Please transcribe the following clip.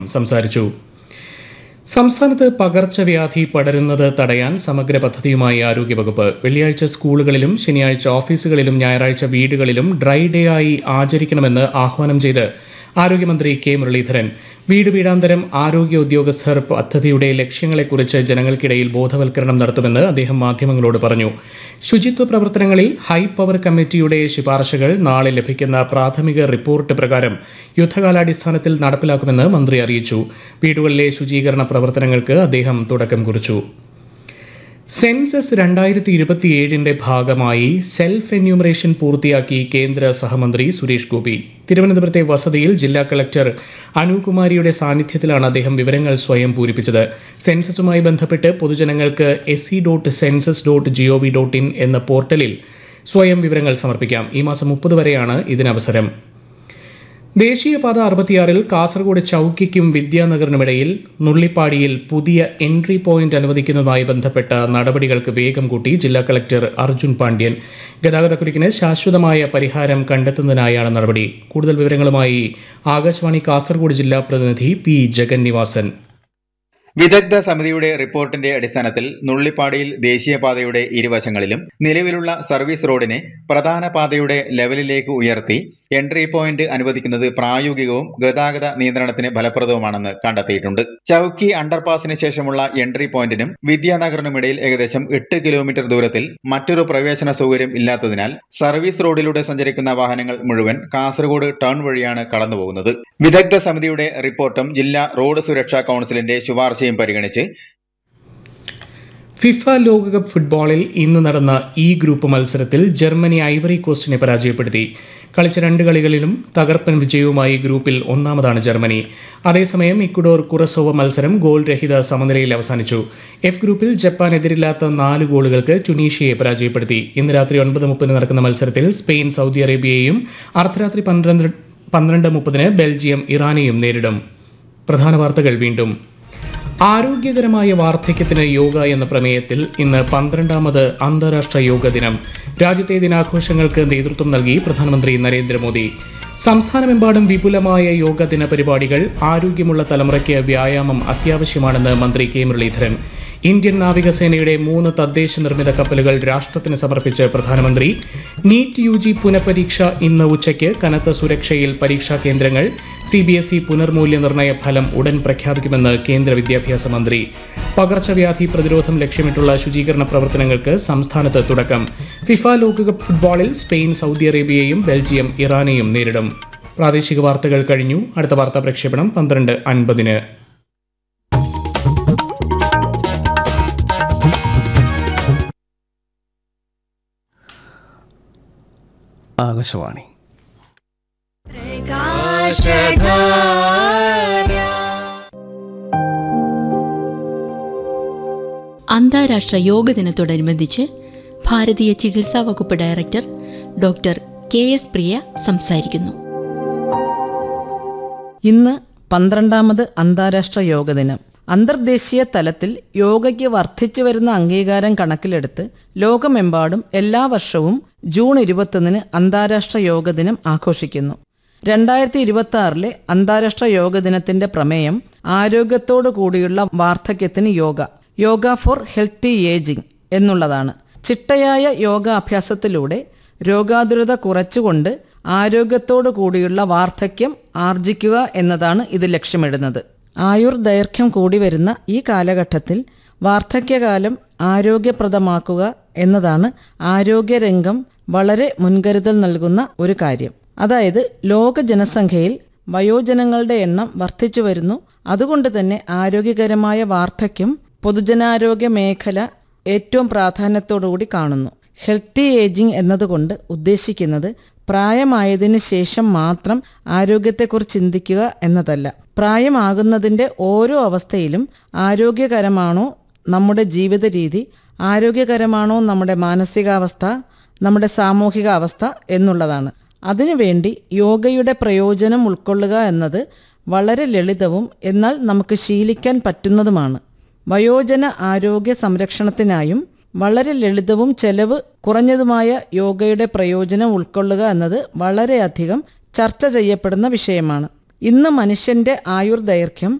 സംസാരിച്ചു സംസ്ഥാനത്ത് പകർച്ചവ്യാധി പടരുന്നത് തടയാൻ സമഗ്ര പദ്ധതിയുമായി ആരോഗ്യവകുപ്പ് വെള്ളിയാഴ്ച സ്കൂളുകളിലും ശനിയാഴ്ച ഓഫീസുകളിലും ഞായറാഴ്ച വീടുകളിലും ഡ്രൈ ഡേ ആയി ആചരിക്കണമെന്ന് ആഹ്വാനം ചെയ്ത് ആരോഗ്യമന്ത്രി കെ മുരളീധരൻ വീട് വീടാന്തരം ആരോഗ്യ ഉദ്യോഗസ്ഥർ പദ്ധതിയുടെ ലക്ഷ്യങ്ങളെക്കുറിച്ച് ജനങ്ങൾക്കിടയിൽ ബോധവൽക്കരണം നടത്തുമെന്ന് അദ്ദേഹം മാധ്യമങ്ങളോട് പറഞ്ഞു ശുചിത്വ പ്രവർത്തനങ്ങളിൽ ഹൈ പവർ കമ്മിറ്റിയുടെ ശുപാർശകൾ നാളെ ലഭിക്കുന്ന പ്രാഥമിക റിപ്പോർട്ട് പ്രകാരം യുദ്ധകാലാടിസ്ഥാനത്തിൽ നടപ്പിലാക്കുമെന്ന് മന്ത്രി അറിയിച്ചു വീടുകളിലെ ശുചീകരണ പ്രവർത്തനങ്ങൾക്ക് അദ്ദേഹം തുടക്കം കുറിച്ചു സെൻസസ് രണ്ടായിരത്തി ഇരുപത്തിയേഴിന്റെ ഭാഗമായി സെൽഫ് എന്യൂമറേഷൻ പൂർത്തിയാക്കി കേന്ദ്ര സഹമന്ത്രി സുരേഷ് ഗോപി തിരുവനന്തപുരത്തെ വസതിയിൽ ജില്ലാ കളക്ടർ അനുകുമാരിയുടെ സാന്നിധ്യത്തിലാണ് അദ്ദേഹം വിവരങ്ങൾ സ്വയം പൂരിപ്പിച്ചത് സെൻസസുമായി ബന്ധപ്പെട്ട് പൊതുജനങ്ങൾക്ക് S C dot census dot G O V dot in എന്ന പോർട്ടലിൽ സ്വയം വിവരങ്ങൾ സമർപ്പിക്കാം ഈ മാസം മുപ്പത് വരെയാണ് ഇതിനവസരം ദേശീയപാത അറുപത്തിയാറിൽ കാസർഗോഡ് ചൌക്കിക്കും വിദ്യാനഗറിനുമിടയിൽ നുള്ളിപ്പാടിയിൽ പുതിയ എൻട്രി പോയിന്റ് അനുവദിക്കുന്നതുമായി ബന്ധപ്പെട്ട നടപടികൾക്ക് വേഗം കൂട്ടി ജില്ലാ കളക്ടർ അർജുൻ പാണ്ഡ്യൻ ഗതാഗതക്കുരുക്കിന് ശാശ്വതമായ പരിഹാരം കണ്ടെത്തുന്നതിനായാണ് നടപടി കൂടുതൽ വിവരങ്ങളുമായി ആകാശവാണി കാസർഗോഡ് ജില്ലാ പ്രതിനിധി പി ജഗന്നിവാസൻ വിദഗ്ധ സമിതിയുടെ റിപ്പോർട്ടിന്റെ അടിസ്ഥാനത്തിൽ നുള്ളിപ്പാടിയിൽ ദേശീയപാതയുടെ ഇരുവശങ്ങളിലും നിലവിലുള്ള സർവീസ് റോഡിനെ പ്രധാന പാതയുടെ ലെവലിലേക്ക് ഉയർത്തി എൻട്രി പോയിന്റ് അനുവദിക്കുന്നത് പ്രായോഗികവും ഗതാഗത നിയന്ത്രണത്തിന് ഫലപ്രദവുമാണെന്ന് കണ്ടെത്തിയിട്ടുണ്ട് ചൌക്കി അണ്ടർപാസിന് ശേഷമുള്ള എൻട്രി പോയിന്റിനും വിദ്യാനഗറിനുമിടയിൽ ഏകദേശം എട്ട് കിലോമീറ്റർ ദൂരത്തിൽ മറ്റൊരു പ്രവേശന സൗകര്യം ഇല്ലാത്തതിനാൽ സർവീസ് റോഡിലൂടെ സഞ്ചരിക്കുന്ന വാഹനങ്ങൾ മുഴുവൻ കാസർഗോഡ് ടൗൺ വഴിയാണ് കടന്നുപോകുന്നത് വിദഗ്ധ സമിതിയുടെ റിപ്പോർട്ടും ജില്ലാ റോഡ് സുരക്ഷാ കൗൺസിലിന്റെ ശുപാർശയും പരിഗണിച്ച് ഫിഫ ലോകകപ്പ് ഫുട്ബോളിൽ ഇന്ന് നടന്ന ഇ ഗ്രൂപ്പ് മത്സരത്തിൽ ജർമ്മനി ഐവറി കോസ്റ്റിനെ പരാജയപ്പെടുത്തി കളിച്ച രണ്ട് കളികളിലും തകർപ്പൻ വിജയവുമായി ഗ്രൂപ്പിൽ ഒന്നാമതാണ് ജർമ്മനി അതേസമയം ഇക്വഡോർ കുറസോവ മത്സരം ഗോൾ രഹിത സമനിലയിൽ അവസാനിച്ചു എഫ് ഗ്രൂപ്പിൽ ജപ്പാൻ എതിരില്ലാത്ത നാല് ഗോളുകൾക്ക് ടുണീഷ്യയെ പരാജയപ്പെടുത്തി ഇന്ന് രാത്രി ഒൻപത് മുപ്പതിന് നടക്കുന്ന മത്സരത്തിൽ സ്പെയിൻ സൗദി അറേബ്യയെയും അർദ്ധരാത്രി പന്ത്രണ്ട് പന്ത്രണ്ട് മുപ്പതിന് ബെൽജിയം ഇറാനെയും നേരിടും പ്രധാന വാർത്തകൾ വീണ്ടും ആരോഗ്യകരമായ വാർദ്ധക്യത്തിന് യോഗ എന്ന പ്രമേയത്തിൽ ഇന്ന് പന്ത്രണ്ടാമത് അന്താരാഷ്ട്ര യോഗ ദിനം രാജ്യത്തെ ദിനാഘോഷങ്ങൾക്ക് നേതൃത്വം നൽകി പ്രധാനമന്ത്രി നരേന്ദ്രമോദി സംസ്ഥാനമെമ്പാടും വിപുലമായ യോഗ ദിന പരിപാടികൾ ആരോഗ്യമുള്ള തലമുറയ്ക്ക് വ്യായാമം അത്യാവശ്യമാണെന്ന് മന്ത്രി കെ മുരളീധരൻ ഇന്ത്യൻ നാവികസേനയുടെ മൂന്ന് തദ്ദേശ നിർമ്മിത കപ്പലുകൾ രാഷ്ട്രത്തിന് സമർപ്പിച്ച് പ്രധാനമന്ത്രി നീറ്റ് യു ജി പുനഃപരീക്ഷ ഇന്ന് ഉച്ചയ്ക്ക് കനത്ത സുരക്ഷയിൽ പരീക്ഷാ കേന്ദ്രങ്ങൾ സി ബി എസ് ഇ പുനർമൂല്യനിർണ്ണയ ഫലം ഉടൻ പ്രഖ്യാപിക്കുമെന്ന് കേന്ദ്ര വിദ്യാഭ്യാസ മന്ത്രി പകർച്ചവ്യാധി പ്രതിരോധം ലക്ഷ്യമിട്ടുള്ള ശുചീകരണ പ്രവർത്തനങ്ങൾക്ക് സംസ്ഥാനത്ത് തുടക്കം ഫിഫ ലോകകപ്പ് ഫുട്ബോളിൽ സ്പെയിൻ സൗദി അറേബ്യയെയും ബെൽജിയം ഇറാനെയും നേരിടും പ്രാദേശിക വാർത്തകൾ കഴിഞ്ഞു അടുത്ത വാർത്താ പ്രക്ഷേപണം പന്ത്രണ്ട് അൻപതിന് ആകാശവാണി അന്താരാഷ്ട്ര യോഗ ദിനത്തോടനുബന്ധിച്ച് ഭാരതീയ ചികിത്സാ വകുപ്പ് director doctor K S Priya സംസാരിക്കുന്നു ഇന്ന് പന്ത്രണ്ടാമത് അന്താരാഷ്ട്ര യോഗ ദിനം അന്തർദേശീയ തലത്തിൽ യോഗയ്ക്ക് വർദ്ധിച്ചു വരുന്ന അംഗീകാരം കണക്കിലെടുത്ത് ലോകമെമ്പാടും എല്ലാ വർഷവും ജൂൺ ഇരുപത്തൊന്നിന് അന്താരാഷ്ട്ര യോഗ ദിനം ആഘോഷിക്കുന്നു രണ്ടായിരത്തി ഇരുപത്തി ആറിലെ അന്താരാഷ്ട്ര യോഗ ദിനത്തിന്റെ പ്രമേയം ആരോഗ്യത്തോടു കൂടിയുള്ള വാർദ്ധക്യത്തിന് yoga yoga for healthy ageing എന്നുള്ളതാണ് ചിട്ടയായ യോഗാഭ്യാസത്തിലൂടെ രോഗാതുരത കുറച്ചുകൊണ്ട് ആരോഗ്യത്തോടു കൂടിയുള്ള വാർദ്ധക്യം ആർജിക്കുക എന്നതാണ് ഇത് ലക്ഷ്യമിടുന്നത് ആയുർ ദൈർഘ്യം കൂടി വരുന്ന ഈ കാലഘട്ടത്തിൽ വാർദ്ധക്യകാലം ആരോഗ്യപ്രദമാക്കുക എന്നതാണ് ആരോഗ്യരംഗം വളരെ മുൻകരുതൽ നൽകുന്ന ഒരു കാര്യം അതായത് ലോക ജനസംഖ്യയിൽ വയോജനങ്ങളുടെ എണ്ണം വർദ്ധിച്ചു വരുന്നു അതുകൊണ്ട് തന്നെ ആരോഗ്യകരമായ വാർദ്ധക്യം പൊതുജനാരോഗ്യ മേഖല ഏറ്റവും പ്രാധാന്യത്തോടുകൂടി കാണുന്നു ഹെൽത്തി ഏജിംഗ് എന്നതുകൊണ്ട് ഉദ്ദേശിക്കുന്നത് പ്രായമായതിനു ശേഷം മാത്രം ആരോഗ്യത്തെക്കുറിച്ച് ചിന്തിക്കുക എന്നതല്ല പ്രായമാകുന്നതിൻ്റെ ഓരോ അവസ്ഥയിലും ആരോഗ്യകരമാണോ നമ്മുടെ ജീവിത രീതി ആരോഗ്യകരമാണോ നമ്മുടെ മാനസികാവസ്ഥ നമ്മുടെ സാമൂഹിക അവസ്ഥ എന്നുള്ളതാണ് അതിനുവേണ്ടി യോഗയുടെ പ്രയോജനം ഉൾക്കൊള്ളുക എന്നത് വളരെ ലളിതവും എന്നാൽ നമുക്ക് ശീലിക്കാൻ പറ്റുന്നതുമാണ് വയോജന ആരോഗ്യ സംരക്ഷണത്തിനായും വളരെ ലളിതവും ചെലവ് കുറഞ്ഞതുമായ യോഗയുടെ പ്രയോജനം ഉൾക്കൊള്ളുക എന്നത് വളരെയധികം ചർച്ച ചെയ്യപ്പെടുന്ന വിഷയമാണ് ഇന്ന് മനുഷ്യന്റെ ആയുർദൈർഘ്യം